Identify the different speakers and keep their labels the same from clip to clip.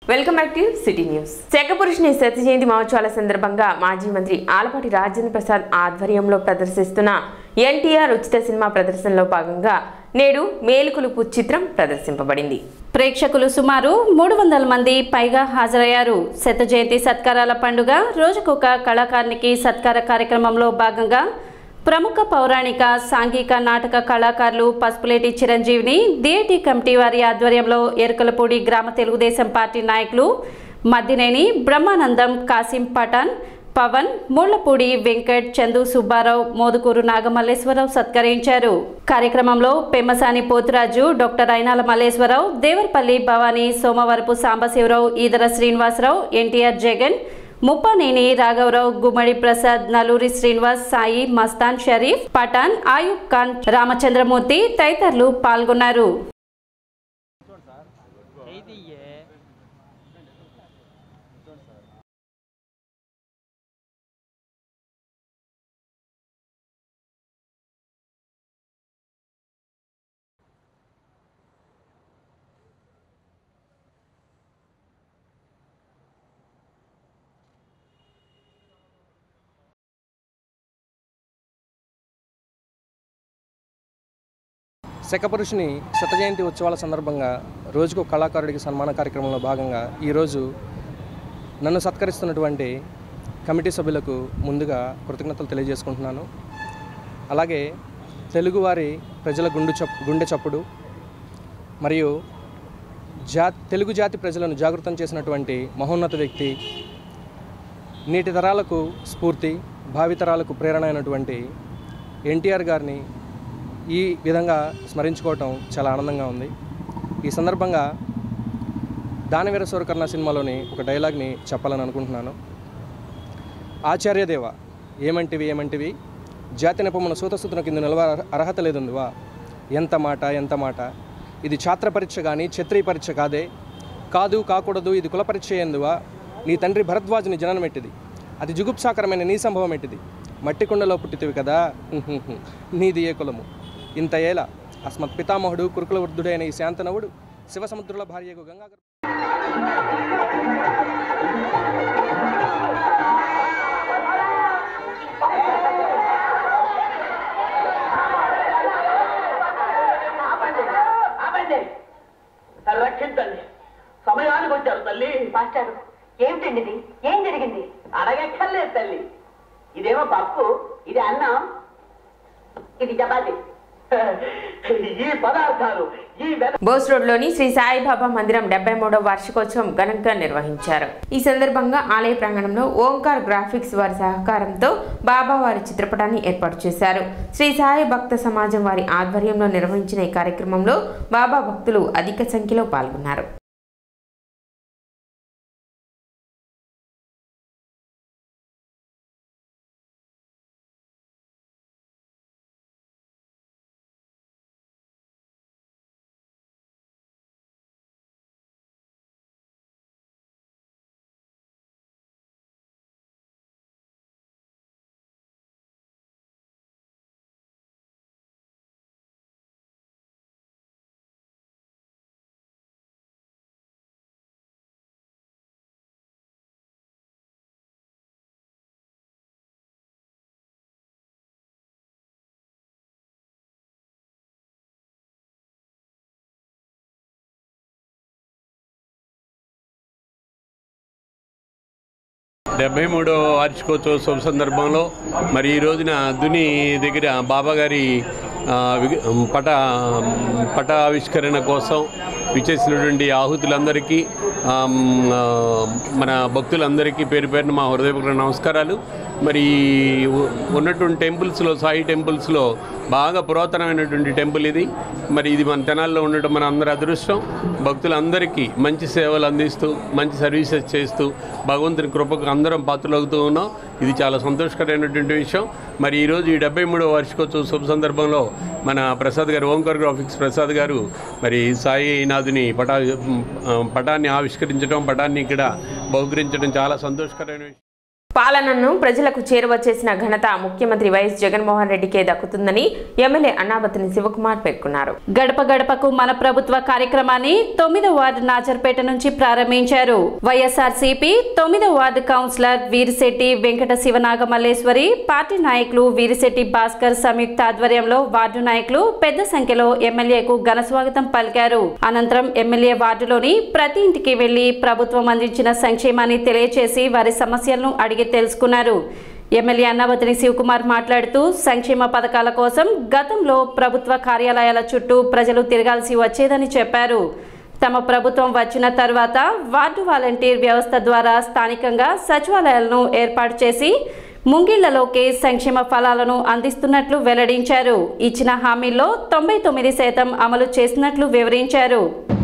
Speaker 1: Welcome back to city news శకపురుషుని సత్య జయంతి మహోత్సవాల సందర్భంగా మాజీ మంత్రి ఆలపాటి రాజేంద్ర ప్రసాద్ ఆధ్వర్యంలో ప్రదర్శిస్తున్న ఎన్టీఆర్ ఉచిత సినిమా ప్రదర్శనలో భాగంగా నేడు మేలుకొలుపు చిత్రం ప్రదర్శింపబడింది
Speaker 2: ప్రేక్షకులు సుమారు మూడు వందల మంది పైగా హాజరయ్యారు శత జయంతి సత్కారాల పండుగ రోజుకొక కళాకారునికి సత్కార కార్యక్రమంలో భాగంగా ప్రముఖ పౌరాణిక సాంఘిక నాటక కళాకారులు పసుపులేటి చిరంజీవిని డిఏటి కమిటీ వారి ఆధ్వర్యంలో ఎరుకలపూడి గ్రామ తెలుగుదేశం పార్టీ నాయకులు మద్దినేని బ్రహ్మానందం కాసిం పఠాన్ పవన్ ముళ్లపూడి వెంకట్ చందు సుబ్బారావు మోదుకూరు నాగమల్లేశ్వరరావు సత్కరించారు కార్యక్రమంలో పెమ్మసాని పోతురాజు డాక్టర్ అయినాల మల్లేశ్వరరావు దేవరపల్లి భవానీ సోమవరపు సాంబశివరావు ఈదర శ్రీనివాసరావు ఎన్టీఆర్ జగన్ ముప్పనేని రాఘవరావు గుమ్మడి ప్రసాద్ నలూరి శ్రీనివాస్ సాయి మస్తాన్ షరీఫ్ పఠాన్ ఆయుబ్ ఖాన్ రామచంద్రమూర్తి తదితరులు పాల్గొన్నారు
Speaker 3: శకపురుషుని శత జయంతి ఉత్సవాల సందర్భంగా రోజుకు కళాకారుడికి సన్మాన కార్యక్రమంలో భాగంగా ఈరోజు నన్ను సత్కరిస్తున్నటువంటి కమిటీ సభ్యులకు ముందుగా కృతజ్ఞతలు తెలియజేసుకుంటున్నాను అలాగే తెలుగువారి ప్రజల గుండు చప్ గుండె చప్పుడు మరియు జా తెలుగు జాతి ప్రజలను జాగృతం చేసినటువంటి మహోన్నత వ్యక్తి నేటి తరాలకు స్ఫూర్తి భావితరాలకు ప్రేరణ అయినటువంటి ఎన్టీఆర్ గారిని ఈ విధంగా స్మరించుకోవటం చాలా ఆనందంగా ఉంది ఈ సందర్భంగా దానవీర సూరకర్ణ సినిమాలోని ఒక డైలాగ్ని చెప్పాలని అనుకుంటున్నాను ఆచార్యదేవ ఏమంటివి ఏమంటివి జాతి నెపమున సూతసూతున కింద నిలవ అర్హత లేదుందివా ఎంత మాట ఎంత మాట ఇది ఛాత్ర పరీక్ష కానీ క్షత్రియ పరీక్ష కాదే కాదు కాకూడదు ఇది కుల పరీక్ష ఎందువా నీ తండ్రి భరద్వాజుని జననం ఎట్టిది అది జుగుప్సాకరమైన నీ సంభవం ఎట్టిది మట్టి కుండలో పుట్టితివి కదా హుహుహు. నీది ఏ కులము ఇంత ఏల అస్మత్ పితామహుడు కురుకుల వృద్ధుడైన ఈ శాంతనవుడు శివసముద్రుల భార్యకు గంగా
Speaker 4: ఆపండి తను రక్షించండి సమయానికి వచ్చారు తల్లి
Speaker 5: మాస్టారు ఏమిటండి ఇది ఏం జరిగింది
Speaker 4: అడగక్కర్లేదు తల్లి ఇదేమో పప్పు ఇది అన్నం ఇది చపాతి ఈ పదార్థాలు ఈ వెద
Speaker 1: బోస్ రోడ్లోని శ్రీ సాయిబాబా మందిరం డెబ్బై మూడవ వార్షికోత్సవం ఘనంగా నిర్వహించారు ఈ సందర్భంగా ఆలయ ప్రాంగణంలో ఓంకార్ గ్రాఫిక్స్ వారి సహకారంతో బాబా వారి చిత్రపటాన్ని ఏర్పాటు చేశారు శ్రీ సాయి భక్త సమాజం వారి ఆధ్వర్యంలో నిర్వహించిన ఈ కార్యక్రమంలో బాబా భక్తులు అధిక సంఖ్యలో పాల్గొన్నారు
Speaker 6: డెబ్బై మూడో వార్షికోత్సవ శుభ సందర్భంలో మరి ఈ రోజున దుని దగ్గర బాబా గారి ఆ, వి- పట పట ఆవిష్కరణ కోసం విచ్చేసినటువంటి ఆహుతులందరికీ ఆమ్, ఆ, మన భక్తులందరికీ పేరు పేరున మా హృదయపూర్వక నమస్కారాలు మరి ఉ- ఉన్నటువంటి టెంపుల్స్లో సాయి టెంపుల్స్లో బాగా పురాతనమైనటువంటి టెంపుల్ ఇది మరి ఇది మన తెనాల్లో ఉండటం మన అందరి అదృష్టం భక్తులందరికీ మంచి సేవలు అందిస్తూ మంచి సర్వీసెస్ చేస్తూ భగవంతుని కృపకు అందరం పాత్రలవుతూ ఉన్నాం ఇది చాలా సంతోషకరమైనటువంటి విషయం మరి ఈరోజు ఈ డెబ్బై మూడవ వార్షికోత్సవ శుభ సందర్భంలో మన ప్రసాద్ గారు ఓంకార్ గ్రాఫిక్స్ ప్రసాద్ గారు మరి సాయినాథుని పటా పటాన్ని ఆవిష్కరించడం పటాన్ని ఇక్కడ బహుకరించడం చాలా సంతోషకరమైన విషయం
Speaker 1: పాలనను ప్రజలకు చేరువ చేసిన ఘనత ముఖ్యమంత్రి వైఎస్ జగన్మోహన్ రెడ్డికే దక్కుతుందని ఎమ్మెల్యే అన్నాబతిని శివకుమార్ పేర్కొన్నారు
Speaker 2: గడప గడపకు మన ప్రభుత్వ కార్యక్రమాన్ని తొమ్మిదో వార్డు నాజర్పేట నుంచి ప్రారంభించారు వైఎస్ఆర్ సిపి తొమ్మిదో ward councillor Veerisetti Venkata Sivanagamalleswari party నాయకులు వీరిశెట్టి భాస్కర్ సంయుక్త ఆధ్వర్యంలో వార్డు నాయకులు పెద్ద సంఖ్యలో ఎమ్మెల్యేకు ఘన స్వాగతం పలికారు అనంతరం ఎమ్మెల్యే వార్డులోని ప్రతి ఇంటికి వెళ్లి ప్రభుత్వం అందించిన సంక్షేమాన్ని తెలియచేసి వారి సమస్యలను అడిగి తెలుసుకున్నారు ఎమ్మెల్యే అన్నావతిని శివకుమార్ మాట్లాడుతూ సంక్షేమ పథకాల కోసం గతంలో ప్రభుత్వ కార్యాలయాల చుట్టూ ప్రజలు తిరగాల్సి వచ్చేదని చెప్పారు తమ ప్రభుత్వం వచ్చిన తర్వాత వార్డు వాలంటీర్ వ్యవస్థ ద్వారా స్థానికంగా సచివాలయాలను ఏర్పాటు చేసి ముంగిళ్లలోకి సంక్షేమ ఫలాలను అందిస్తున్నట్లు వెల్లడించారు ఇచ్చిన హామీల్లో తొంభై తొమ్మిది శాతం అమలు చేసినట్లు వివరించారు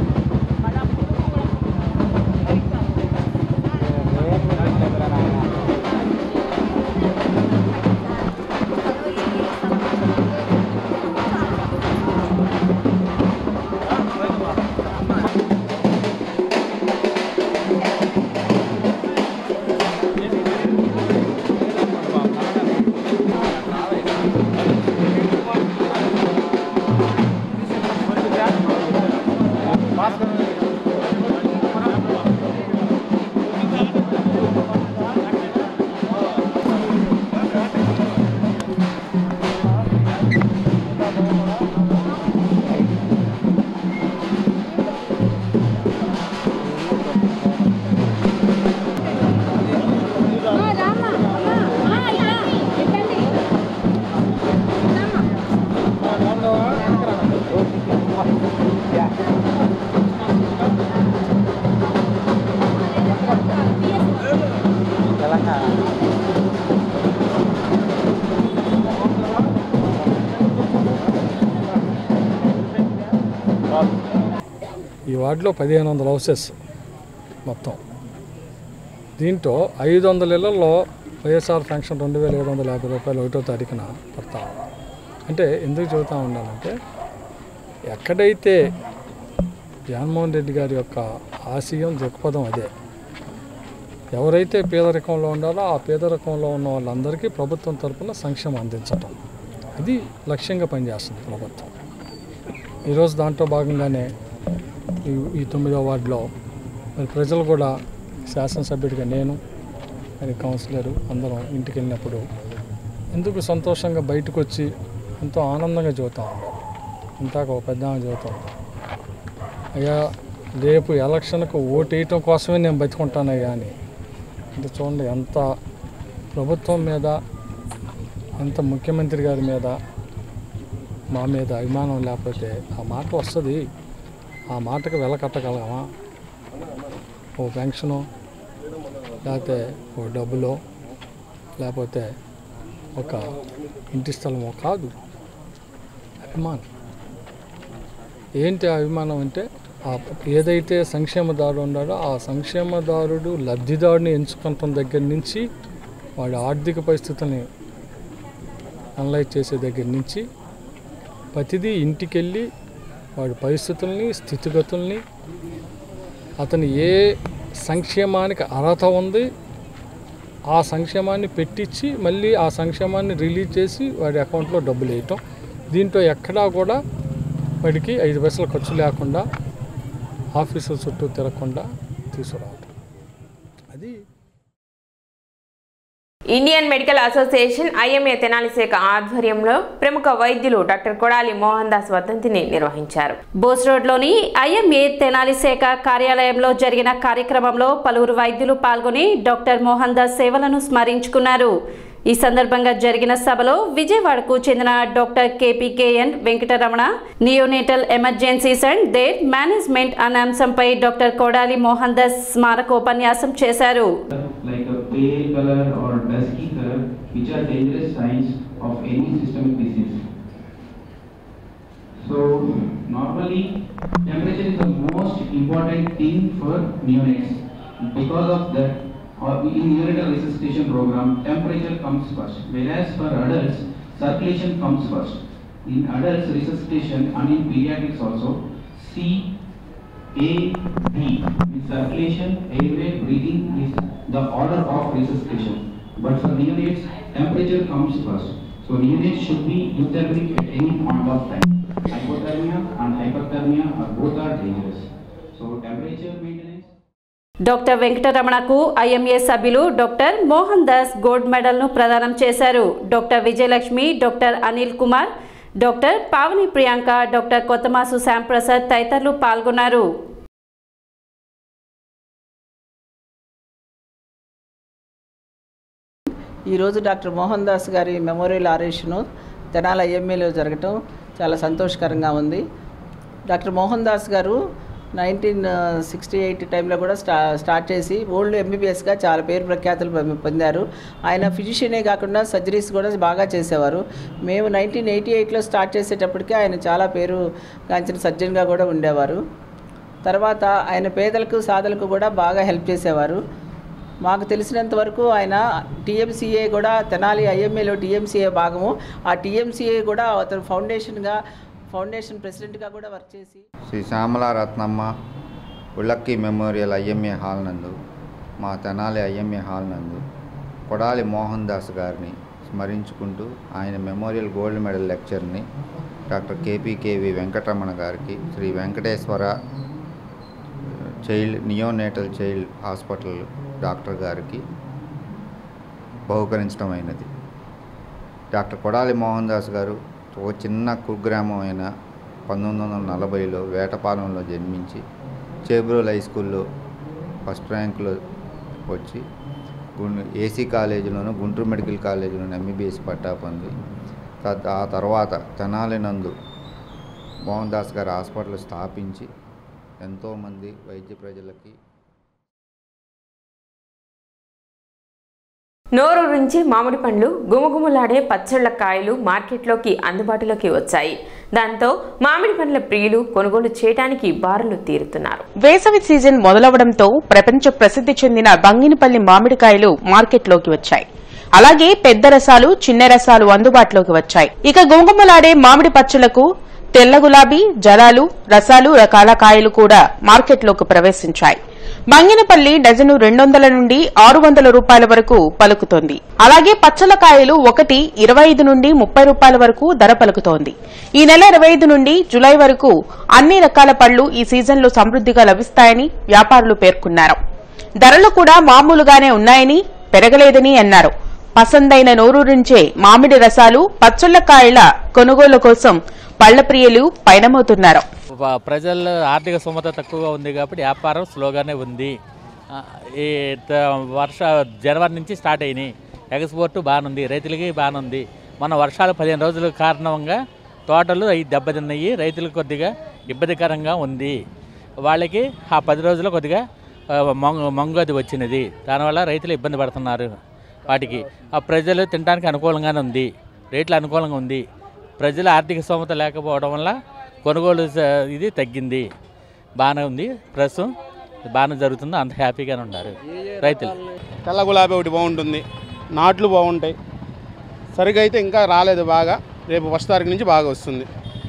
Speaker 7: ఈ వార్డులో పదిహేను వందల హౌసెస్ మొత్తం దీంట్లో ఐదు వందల ఇళ్లలో వైఎస్ఆర్ ఫంక్షన్ రెండు వేల ఏడు వందల యాభై రూపాయలు ఒకటో తారీఖున పడతా ఉంది. అంటే ఎందుకు చెబుతా ఉండాలంటే ఎక్కడైతే జగన్మోహన్ రెడ్డి గారి యొక్క ఆశయం దృక్పథం అదే ఎవరైతే పేదరికంలో ఉండాలో ఆ పేదరికంలో ఉన్న వాళ్ళందరికీ ప్రభుత్వం తరపున సంక్షేమం అందించటం ఇది లక్ష్యంగా పనిచేస్తుంది ప్రభుత్వం ఈరోజు దాంట్లో భాగంగానే ఈ ఈ తొమ్మిదో వార్డులో మరి ప్రజలు కూడా శాసనసభ్యుడిగా నేను మరి కౌన్సిలరు అందరం ఇంటికి వెళ్ళినప్పుడు ఎందుకు సంతోషంగా బయటకు వచ్చి ఎంతో ఆనందంగా చూతా ఉన్నాం ఇంతాక ఒక పెద్ద ఆమె చూతాం అయ్యా రేపు ఎలక్షన్కు ఓటు వేయటం కోసమే నేను బతుకుంటాను కానీ అంటే చూడండి ఎంత ప్రభుత్వం మీద ఎంత ముఖ్యమంత్రి గారి మీద మా మీద అభిమానం లేకపోతే ఆ మాట వస్తుంది ఆ మాటకు వెలకట్టగలమా ఓ పెన్షను లేకపోతే ఓ డబ్బులో లేకపోతే ఒక ఇంటి స్థలమో కాదు అభిమానం ఏంటి ఆ అభిమానం అంటే ఆ ఏదైతే సంక్షేమదారుడు ఉన్నాడో ఆ సంక్షేమదారుడు లబ్ధిదారుని ఎంచుకోవటం దగ్గర నుంచి వాడి ఆర్థిక పరిస్థితుల్ని అనలైజ్ చేసే దగ్గర నుంచి ప్రతిదీ ఇంటికెళ్ళి వాడి పరిస్థితుల్ని స్థితిగతుల్ని అతను ఏ సంక్షేమానికి అర్హత ఉంది ఆ సంక్షేమాన్ని పెట్టించి మళ్ళీ ఆ సంక్షేమాన్ని రిలీజ్ చేసి వాడి అకౌంట్లో డబ్బులు వేయటం దీంట్లో ఎక్కడా కూడా వాడికి ఐదు పైసలు ఖర్చు లేకుండా ఆఫీసుల చుట్టూ తిరగకుండా తీసుకురావటం అది
Speaker 1: Indian medical association IMA Tenali శాఖ ఆధ్వర్యంలో ప్రముఖ వైద్యులు డాక్టర్ కొడాలి మోహన్ దాస్ వర్ధంతిని నిర్వహించారు
Speaker 2: బోస్ రోడ్లోని ఐఎంఏ తెనాలి శాఖ కార్యాలయంలో జరిగిన కార్యక్రమంలో పలువురు వైద్యులు పాల్గొని డాక్టర్ మోహన్ దాస్ సేవలను స్మరించుకున్నారు ఈ సందర్భంగా జరిగిన సభలో విజయవాడకు చెందిన doctor KPKN Venkataramana neonatal emergencies and their management అనే అంశంపై డాక్టర్ కొడాలి మోహన్ దాస్ స్మారకోపన్యాసం చేశారు
Speaker 8: like a pale color or dusky color, which are dangerous signs of any systemic disease. So normally temperature is the most important thing for neonates. Because of that, or in neonatal resuscitation program, temperature comes first, whereas for adults, circulation comes first. In adults resuscitation and in pediatrics also, C a, B, in circulation, airway, breathing is the order of resuscitation. But for neonates, temperature comes first. So neonates should be euthermic at any point of time. Hypothermia and hyperthermia are both are dangerous. So temperature maintenance.
Speaker 2: Doctor వెంకటరమణకు IMA సభ్యులు doctor Mohan Das gold మెడల్ను ప్రదానం చేశారు doctor Vijayalakshmi doctor Anil Kumar doctor Pavani Priyanka doctor Kothamasu Shyamprasad తదితరులు పాల్గొన్నారు
Speaker 9: ఈరోజు doctor Mohan Das గారి memorial ఆరేషను తెనాల ఐఎంఏలో జరగటం చాలా సంతోషకరంగా ఉంది డాక్టర్ మోహన్ దాస్ గారు నైన్టీన్ సిక్స్టీ ఎయిట్ టైంలో కూడా స్టా స్టార్ట్ చేసి ఓల్డ్ ఎంబీబీఎస్గా చాలా పేరు ప్రఖ్యాతులు పొంది- పొందారు ఆయన ఫిజిషియనే కాకుండా సర్జరీస్ కూడా బాగా చేసేవారు మేము నైన్టీన్ ఎయిటీ ఎయిట్లో స్టార్ట్ చేసేటప్పటికి ఆయన చాలా పేరు గాంచిన సర్జన్గా కూడా ఉండేవారు తర్వాత ఆయన పేదలకు సాధలకు కూడా బాగా హెల్ప్ చేసేవారు మాకు తెలిసినంత వరకు ఆయన టీఎంసీఏ కూడా తెనాలి ఐఎంఏలో టీఎంసీఏ భాగము ఆ టీఎంసీఏ కూడా అతను ఫౌండేషన్గా ఫౌండేషన్ ప్రెసిడెంట్గా కూడా వర్క్ చేసి
Speaker 10: శ్రీ శ్యామల రత్నమ్మ ఉళ్ళక్కి మెమోరియల్ ఐఎంఏ హాల్ నందు మా తెనాలి ఐఎంఏ హాల్ నందు కొడాలి మోహన్ దాస్ గారిని స్మరించుకుంటూ ఆయన మెమోరియల్ గోల్డ్ మెడల్ లెక్చర్ని డాక్టర్ కేపీకేవి వెంకటరమణ గారికి Shri Venkateswara child neonatal child hospital doctor గారికి బహుకరించడం అయినది డాక్టర్ కొడాలి మోహన్ దాస్ గారు ఒక చిన్న కుగ్రామం అయిన పంతొమ్మిది వందల నలభైలో వేటపాలెంలో జన్మించి చేబ్రోల్ హై స్కూల్లో ఫస్ట్ ర్యాంకులో వచ్చి గుం- ఏసీ కాలేజీలోను గుంటూరు మెడికల్ కాలేజీలోను ఎంబీబీఎస్ పట్టా పొంది తద్- ఆ తర్వాత తెనాలి నందు మోహన్ దాస్ గారు హాస్పిటల్ స్థాపించి ఎంతోమంది వైద్య ప్రజలకి
Speaker 1: నోరూరించి మామిడి పండ్లు గుమగుమలాడే పచ్చళ్ళ కాయలు మార్కెట్లోకి అందుబాటులోకి వచ్చాయి దాంతో మామిడి పండ్ల ప్రియులు కొనుగోలు చేయడానికి బారులు తీరుతున్నారు
Speaker 11: వేసవి సీజన్ మొదలవడంతో ప్రపంచ ప్రసిద్ధి చెందిన బంగినపల్లి మామిడికాయలు మార్కెట్లోకి వచ్చాయి అలాగే పెద్ద రసాలు చిన్న రసాలు అందుబాటులోకి వచ్చాయి ఇక గుమగుమలాడే మామిడి పచ్చలకు తెల్ల గులాబీ జలాలు రసాలు రకాల కాయలు కూడా మార్కెట్లోకి ప్రవేశించాయి బంగినపల్లి డజను రెండు వందల నుండి ఆరు వందల రూపాయల వరకు పలుకుతోంది అలాగే పచ్చల కాయలు ఒకటి ఇరవై ఐదు నుండి ముప్పై రూపాయల వరకు ధర పలుకుతోంది ఈ నెల ఇరవై ఐదు నుండి జులై వరకు అన్ని రకాల పళ్లు ఈ సీజన్లో సమృద్దిగా లభిస్తాయని వ్యాపారులు పేర్కొన్నారు ధరలు కూడా మామూలుగానే ఉన్నాయని పెరగలేదని అన్నారు పసందైన నోరూరించే మామిడి రసాలు పచ్చళ్ల కాయల కొనుగోలు కోసం పళ్ల ప్రియులు పయనమవుతున్నారు
Speaker 12: ప- ప్రజల ఆర్థిక స్తోమత తక్కువగా ఉంది కాబట్టి వ్యాపారం స్లోగానే ఉంది ఆ, ఈ త- వర్ష జనవరి నుంచి స్టార్ట్ అయినాయి ఎక్స్పోర్ట్ బాగానుంది రైతులకి బాగానుంది మన వర్షాలు పదిహేను రోజుల కారణంగా తోటలు అవి దెబ్బతిన్నాయి రైతులకు కొద్దిగా ఇబ్బందికరంగా ఉంది వాళ్ళకి ఆ పది రోజులు కొద్దిగా ఆ, మొంగ మొంగది వచ్చినది దానివల్ల రైతులు ఇబ్బంది పడుతున్నారు వాటికి ఆ ప్రజలు తినడానికి అనుకూలంగానే ఉంది రేట్లు అనుకూలంగా ఉంది ప్రజల ఆర్థిక స్తోమత లేకపోవడం వల్ల కొనుగోలు స- ఇది తగ్గింది బాగానే ఉంది ప్రస్తుతం బాగానే జరుగుతుంది అంత హ్యాపీగానే ఉన్నారు రైతులు
Speaker 13: తెల్ల గులాబీ ఒకటి బాగుంటుంది నాట్లు బాగుంటాయి సరిగా అయితే ఇంకా రాలేదు బాగా రేపు ఫస్ట్ తారీఖు నుంచి బాగా వస్తుంది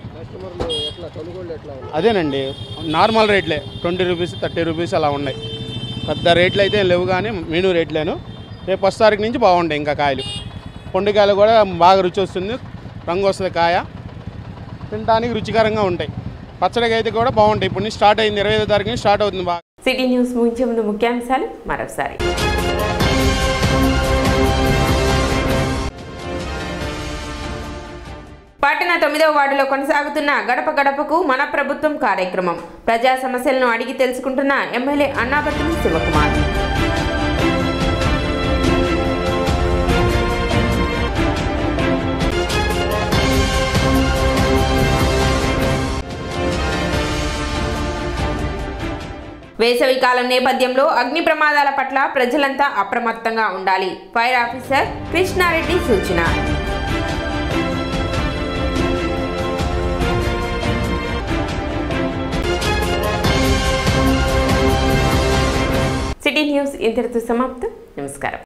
Speaker 13: అదేనండి నార్మల్ రేట్లే ట్వంటీ రూపీస్ థర్టీ రూపీస్ అలా ఉన్నాయి పెద్ద రేట్లు అయితే ఏం లేవు కానీ మెనూ రేట్లేను రేపు ఫస్ట్ తారీఖు నుంచి బాగుంటాయి ఇంకా కాయలు పొండికాయలు కూడా బాగా రుచి వస్తుంది రంగు వస్తుంది కాయ తినడానికి రుచికరంగా ఉంటాయి పచ్చడికి అయితే కూడా బాగుంటాయి ఇప్పుడు నుంచి స్టార్ట్ అయింది ఇరవై ఐదో తారీఖు నుంచి స్టార్ట్ అవుతుంది బాగా
Speaker 1: సిటీ న్యూస్ ముగించే ముందు ముఖ్యాంశాలు మరోసారి పట్టణ తొమ్మిదవ వార్డులో కొనసాగుతున్న గడప గడపకు మన ప్రభుత్వం కార్యక్రమం ప్రజా సమస్యలను అడిగి తెలుసుకుంటున్న ఎమ్మెల్యే అన్నాబత్తుని శివకుమార్ వేసవి కాలం నేపథ్యంలో అగ్ని ప్రమాదాల పట్ల ప్రజలంతా అప్రమత్తంగా ఉండాలి ఫైర్ ఆఫీసర్ కృష్ణారెడ్డి సూచన సిటీ న్యూస్ ఇంతటితో సమాప్తం నమస్కారం